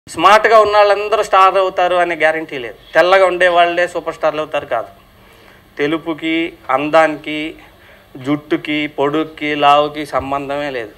స్మార్ట్గా ఉన్న వాళ్ళందరూ స్టార్ అవుతారు అనే గ్యారంటీ లేదు తెల్లగా ఉండే వాళ్ళే సూపర్ స్టార్లు అవుతారు కాదు తెలుపుకి అందానికి జుట్టుకి పొడుక్కి లావుకి సంబంధమే లేదు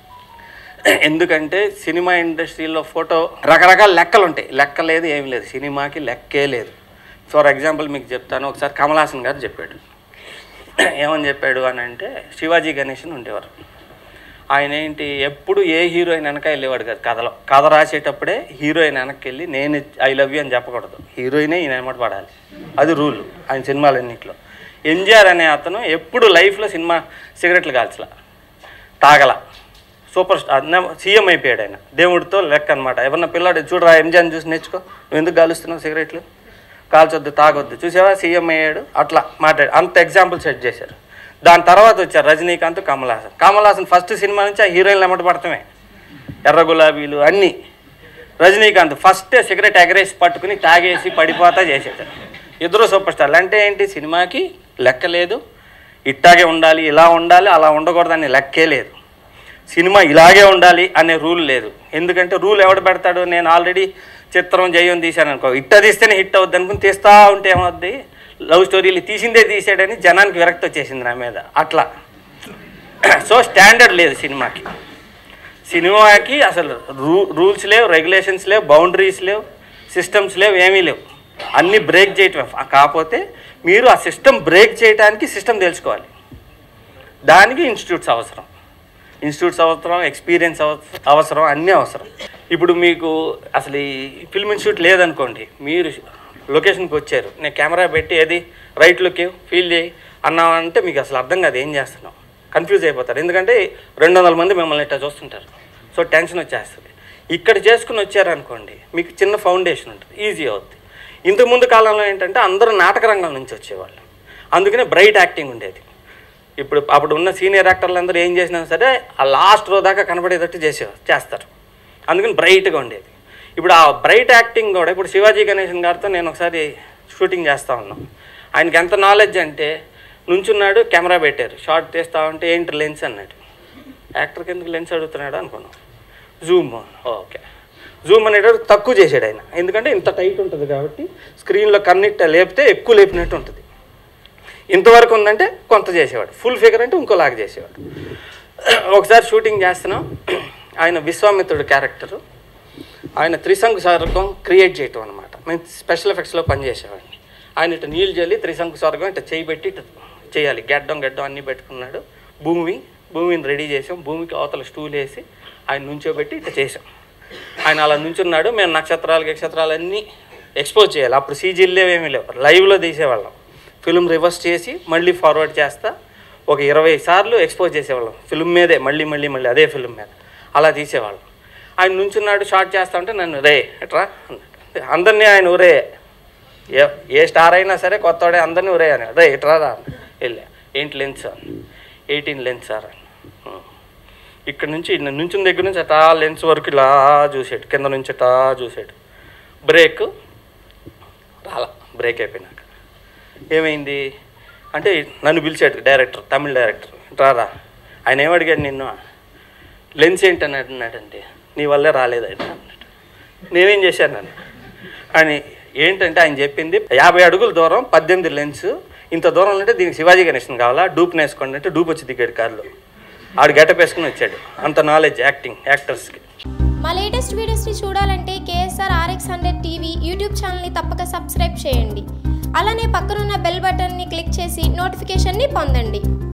ఎందుకంటే సినిమా ఇండస్ట్రీలో ఫోటో రకరకాల లెక్కలు ఉంటాయి లెక్క లేదు ఏమి లేదు సినిమాకి లెక్కే లేదు ఫర్ ఎగ్జాంపుల్ మీకు చెప్తాను ఒకసారి కమల్ హాసన్ గారు చెప్పాడు ఏమని చెప్పాడు అని అంటే శివాజీ గణేషన్ ఉండేవారు ఆయన ఏంటి ఎప్పుడు ఏ హీరోయిన్ వెనక వెళ్ళేవాడు కాదు కథలో కథ రాసేటప్పుడే హీరోయిన్ వెనక్కి వెళ్ళి నేను ఐ లవ్ యూ అని చెప్పకూడదు హీరోయినే ఈయన వెనమాట పడాలి అది రూల్ ఆయన సినిమాలన్నింటిలో ఎన్జిఆర్ అనే అతను ఎప్పుడు లైఫ్లో సినిమా సిగరెట్లు కాల్చలా తాగల సూపర్ స్టార్ సీఎం అయిపోయాడు ఆయన దేవుడితో లెక్క అనమాట ఎవరన్నా పిల్లాడు చూడరా ఎంజాన్ చూసి నేర్చుకో నువ్వు ఎందుకు కాలుస్తున్నావు సిగరెట్లు కాల్చొద్దు తాగొద్దు చూసావా సీఎం అయ్యాడు అట్లా మాట్లాడు అంత ఎగ్జాంపుల్ సెట్ చేశారు దాని తర్వాత వచ్చారు రజనీకాంత్ కమల్ హాసన్ కమల్ హాసన్ ఫస్ట్ సినిమా నుంచి ఆ హీరోయిన్లు ఎమ్మట పడతామే ఎర్ర గులాబీలు అన్నీ రజనీకాంత్ ఫస్ట్ సిగరెట్ ఎగరేసి పట్టుకుని తాగేసి పడిపోతా చేసేది ఇద్దరు సూపర్ స్టార్లు అంటే ఏంటి సినిమాకి లెక్క లేదు ఇట్టాగే ఉండాలి ఇలా ఉండాలి అలా ఉండకూడదని లెక్కే లేదు సినిమా ఇలాగే ఉండాలి అనే రూల్ లేదు ఎందుకంటే రూల్ ఎవడు పెడతాడు నేను ఆల్రెడీ చిత్రం జయం తీశాను అనుకో ఇట్ట తీస్తేనే హిట్ అవుద్ది అనుకుని తీస్తా ఉంటే ఏమవుద్ది లవ్ స్టోరీలు తీసిందే తీసాడని జనానికి విరక్తి వచ్చేసింది నా మీద అట్లా సో స్టాండర్డ్ లేదు సినిమాకి సినిమాకి అసలు రూ రూల్స్ లేవు రెగ్యులేషన్స్ లేవు బౌండరీస్ లేవు సిస్టమ్స్ లేవు ఏమీ లేవు అన్నీ బ్రేక్ చేయటం కాకపోతే మీరు ఆ సిస్టమ్ బ్రేక్ చేయడానికి సిస్టమ్ తెలుసుకోవాలి దానికి ఇన్స్టిట్యూట్స్ అవసరం ఇన్స్టిట్యూట్స్ అవసరం ఎక్స్పీరియన్స్ అవసరం అవసరం అన్నీ అవసరం ఇప్పుడు మీకు అసలు ఈ ఫిల్మ్ ఇన్స్టిట్యూట్ లేదనుకోండి మీరు లొకేషన్కి వచ్చారు నేను కెమెరా పెట్టి ఏది రైట్ లుక్ ఫీల్ చేయి అన్నామంటే మీకు అసలు అర్థం కాదు ఏం చేస్తున్నాం కన్ఫ్యూజ్ అయిపోతారు ఎందుకంటే రెండు వందల మంది మిమ్మల్ని ఇట్లా చూస్తుంటారు సో టెన్షన్ వచ్చేస్తుంది ఇక్కడ చేసుకుని వచ్చారనుకోండి మీకు చిన్న ఫౌండేషన్ ఉంటుంది ఈజీ అవుతుంది ఇంతకు ముందు కాలంలో ఏంటంటే అందరూ నాటక రంగం నుంచి వచ్చేవాళ్ళు అందుకనే బ్రైట్ యాక్టింగ్ ఉండేది ఇప్పుడు అప్పుడు ఉన్న సీనియర్ యాక్టర్లు అందరూ ఏం చేసినా సరే ఆ లాస్ట్ రో దాకా కనబడేటట్టు చేసే చేస్తారు అందుకని బ్రైట్గా ఉండేది ఇప్పుడు ఆ బ్రైట్ యాక్టింగ్ కూడా ఇప్పుడు శివాజీ గణేశన్ గారితో నేను ఒకసారి షూటింగ్ చేస్తూ ఉన్నాం ఆయనకి ఎంత నాలెడ్జ్ అంటే నుంచున్నాడు కెమెరా పెట్టారు షార్ట్ తీస్తా ఉంటే ఏంటి లెన్స్ అన్నాడు యాక్టర్కి ఎందుకు లెన్స్ అడుగుతున్నాడు అనుకున్నాం జూమ్ ఓకే జూమ్ అనేటప్పుడు తక్కువ చేసాడు ఆయన ఎందుకంటే ఇంత టైట్ ఉంటుంది కాబట్టి స్క్రీన్లో కన్నిట్ట లేపితే ఎక్కువ లేపినట్టు ఉంటుంది ఇంతవరకు ఉందంటే కొంత చేసేవాడు ఫుల్ ఫిగర్ అంటే ఇంకోలాగా చేసేవాడు ఒకసారి షూటింగ్ చేస్తున్నాం ఆయన విశ్వామిత్రుడు క్యారెక్టరు ఆయన త్రిశంకు స్వర్గం క్రియేట్ చేయటం అనమాట మేము స్పెషల్ ఎఫెక్ట్స్లో పనిచేసేవాడిని ఆయన ఇటు నీళ్ళు చల్లి త్రిశంకు స్వర్గం ఇట్లా చేయి పెట్టి ఇటు చేయాలి గడ్డం గడ్డం అన్నీ పెట్టుకున్నాడు భూమి భూమిని రెడీ చేసాం భూమికి అవతల స్టూల్ వేసి ఆయన నుంచోబెట్టి ఇట్లా చేసాం ఆయన అలా నుంచున్నాడు మేము నక్షత్రాలు నక్షత్రాలు అన్నీ ఎక్స్పోజ్ చేయాలి అప్పుడు సీజీలు లేవేమీ లేవు లైవ్లో తీసేవాళ్ళం ఫిల్మ్ రివర్స్ చేసి మళ్ళీ ఫార్వర్డ్ చేస్తా ఒక ఇరవై సార్లు ఎక్స్పోజ్ చేసేవాళ్ళం ఫిల్మ్ మీదే మళ్ళీ మళ్ళీ మళ్ళీ అదే ఫిల్మ్ మీద అలా తీసేవాళ్ళం ఆయన నుంచున్నాడు షార్ట్ చేస్తా ఉంటే నన్ను రే ఎట్రా అన్నాడు అందరినీ ఆయన ఊరే ఏ ఏ స్టార్ అయినా సరే కొత్తవాడే అందరినీ ఊరే అని రే ఎట్రా రా అన్నాడు. వెళ్ళా ఏంటి lens sir eighteen lens sir అని ఇక్కడ నుంచి ఈయన నుంచిన దగ్గర నుంచి అటా లెన్స్ వరకు ఇలా చూసాడు కింద నుంచి అటా చూసాడు బ్రేక్ రాలా బ్రేక్ అయిపోయినాక ఏమైంది అంటే నన్ను పిలిచాడు డైరెక్టర్ తమిళ డైరెక్టర్ రారా ఆయన ఏమడిగాడు నిన్ను లెన్స్ ఏంటని అన్నాడంటే నీ వల్లే రాలేదు ఆయన అన్నాడు నేనేం చేశాను నన్ను అని ఏంటంటే ఆయన చెప్పింది యాభై అడుగుల దూరం పద్దెనిమిది లెన్స్ ఇంత దూరం ఉంటే దీనికి శివాజీ గణేషన్ కావాలా డూప్ వేసుకోండి అంటే డూప్ వచ్చి దిగాడు కారులో ఆడు గెటప్ వేసుకుని వచ్చాడు అంత నాలెడ్జ్ యాక్టింగ్ యాక్టర్స్కి మా లేటెస్ట్ వీడియోస్ని చూడాలంటే KSR RX hundred TV YouTube ఛానల్ని తప్పక సబ్స్క్రైబ్ చేయండి అలానే పక్కనున్న బెల్ బటన్ని క్లిక్ చేసి నోటిఫికేషన్ని పొందండి